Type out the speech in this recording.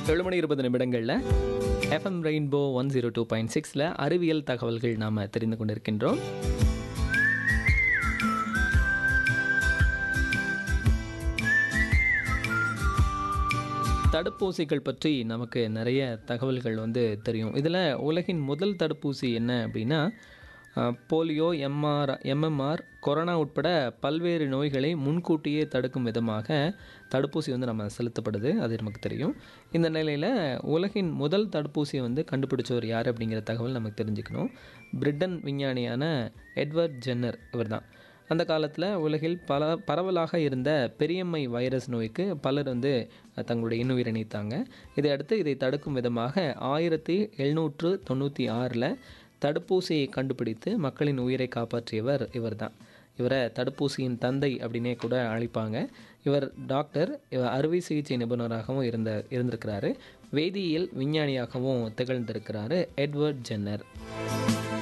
ஏழு மணி இருபது நிமிடங்களில் FM Rainbow one zero two point சிக்ஸில் அறிவியல் தகவல்கள் நாம் தெரிந்து கொண்டிருக்கின்றோம் தடுப்பூசிகள் பற்றி நமக்கு நிறைய தகவல்கள் வந்து தெரியும் இதில் உலகின் முதல் தடுப்பூசி என்ன அப்படின்னா அஹ், போலியோ எம்ஆர் எம்எம்ஆர் கொரோனா உட்பட பல்வேறு நோய்களை முன்கூட்டியே தடுக்கும் விதமாக தடுப்பூசி வந்து நம்ம செலுத்தப்படுது அது நமக்கு தெரியும் இந்த நிலையில் உலகின் முதல் தடுப்பூசியை வந்து கண்டுபிடிச்சவர் யார் அப்படிங்கிற தகவல் நமக்கு தெரிஞ்சுக்கணும் பிரிட்டன் விஞ்ஞானியான எட்வர்ட் ஜென்னர் இவர்தான் அந்த காலத்தில் உலகில் பல பரவலாக இருந்த பெரியம்மை வைரஸ் நோய்க்கு பலர் வந்து தங்களுடைய இன்னுயிரை நீத்தாங்க இதையடுத்து இதை தடுக்கும் விதமாக ஆயிரத்தி எழுநூற்று தொண்ணூற்றி ஆறில் தடுப்பூசியை கண்டுபிடித்து மக்களின் உயிரை காப்பாற்றியவர் இவர்தான் இவரை தடுப்பூசியின் தந்தை அப்படின்னே கூட அழைப்பாங்க இவர் டாக்டர் இவர் அறுவை சிகிச்சை நிபுணராகவும் இருந்த இருந்திருக்கிறாரு வேதியியல் விஞ்ஞானியாகவும் திகழ்ந்திருக்கிறாரு எட்வர்ட் ஜென்னர்